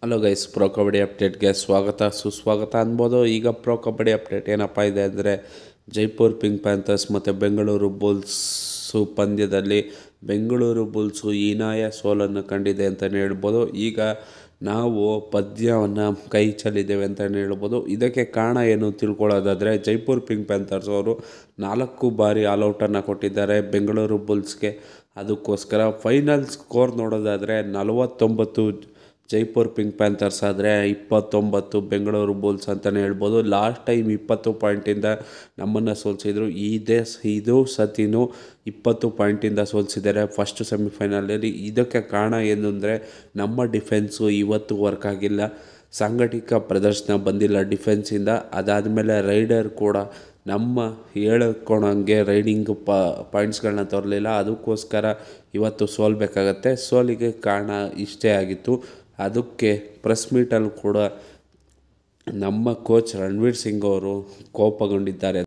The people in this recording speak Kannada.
ಹಲೋ ಗೈಸ್ ಪ್ರೊ ಕಬಡ್ಡಿ ಅಪ್ಡೇಟ್ಗೆ ಸ್ವಾಗತ ಸುಸ್ವಾಗತ ಅನ್ಬೋದು ಈಗ ಪ್ರೊ ಕಬಡ್ಡಿ ಅಪ್ಡೇಟ್ ಏನಪ್ಪ ಇದೆ ಅಂದರೆ ಜೈಪುರ್ ಪಿಂಕ್ ಪ್ಯಾಂಥರ್ಸ್ ಮತ್ತು ಬೆಂಗಳೂರು ಬುಲ್ಸು ಪಂದ್ಯದಲ್ಲಿ ಬೆಂಗಳೂರು ಬುಲ್ಸು ಹೀನಾಯ ಸೋಲನ್ನು ಕಂಡಿದೆ ಅಂತಲೇ ಹೇಳ್ಬೋದು ಈಗ ನಾವು ಪದ್ಯವನ್ನು ಕೈ ಚೆಲ್ಲಿದ್ದೇವೆ ಅಂತಲೇ ಹೇಳ್ಬೋದು ಇದಕ್ಕೆ ಕಾರಣ ಏನು ತಿಳ್ಕೊಳ್ಳೋದಾದರೆ ಜೈಪುರ್ ಪಿಂಕ್ ಪ್ಯಾಂಥರ್ಸ್ ಅವರು ನಾಲ್ಕು ಬಾರಿ ಆಲ್ಔಟನ್ನು ಕೊಟ್ಟಿದ್ದಾರೆ ಬೆಂಗಳೂರು ಬುಲ್ಸ್ಗೆ ಅದಕ್ಕೋಸ್ಕರ ಫೈನಲ್ ಸ್ಕೋರ್ ನೋಡೋದಾದರೆ ನಲವತ್ತೊಂಬತ್ತು ಜೈಪುರ್ ಪಿಂಕ್ ಪ್ಯಾಂಥರ್ಸ್ ಆದರೆ ಇಪ್ಪತ್ತೊಂಬತ್ತು ಬೆಂಗಳೂರು ಬುಲ್ಸ್ ಅಂತಲೇ ಹೇಳ್ಬೋದು ಲಾಸ್ಟ್ ಟೈಮ್ ಇಪ್ಪತ್ತು ಪಾಯಿಂಟಿಂದ ನಮ್ಮನ್ನು ಸೋಲಿಸಿದ್ರು ಇದೇ ಇದು ಸತಿನೂ ಇಪ್ಪತ್ತು ಪಾಯಿಂಟಿಂದ ಸೋಲಿಸಿದ್ದಾರೆ ಫಸ್ಟ್ ಸೆಮಿಫೈನಲಲ್ಲಿ ಇದಕ್ಕೆ ಕಾರಣ ಏನು ಅಂದರೆ ನಮ್ಮ ಡಿಫೆನ್ಸು ಇವತ್ತು ವರ್ಕ್ ಆಗಿಲ್ಲ ಸಂಘಟಿತ ಪ್ರದರ್ಶನ ಬಂದಿಲ್ಲ ಡಿಫೆನ್ಸಿಂದ ಅದಾದಮೇಲೆ ರೈಡರ್ ಕೂಡ ನಮ್ಮ ಹೇಳ್ಕೊಳಂಗೆ ರೈಡಿಂಗ್ ಪ ಪಾಯಿಂಟ್ಸ್ಗಳನ್ನ ತರಲಿಲ್ಲ ಅದಕ್ಕೋಸ್ಕರ ಇವತ್ತು ಸೋಲ್ಬೇಕಾಗತ್ತೆ ಸೋಲಿಗೆ ಕಾರಣ ಇಷ್ಟೇ ಆಗಿತ್ತು ಅದಕ್ಕೆ ಪ್ರೆಸ್ ಮೀಟಲ್ಲಿ ಕೂಡ ನಮ್ಮ ಕೋಚ್ ರಣವೀರ್ ಸಿಂಗ್ ಅವರು ಕೋಪಗೊಂಡಿದ್ದಾರೆ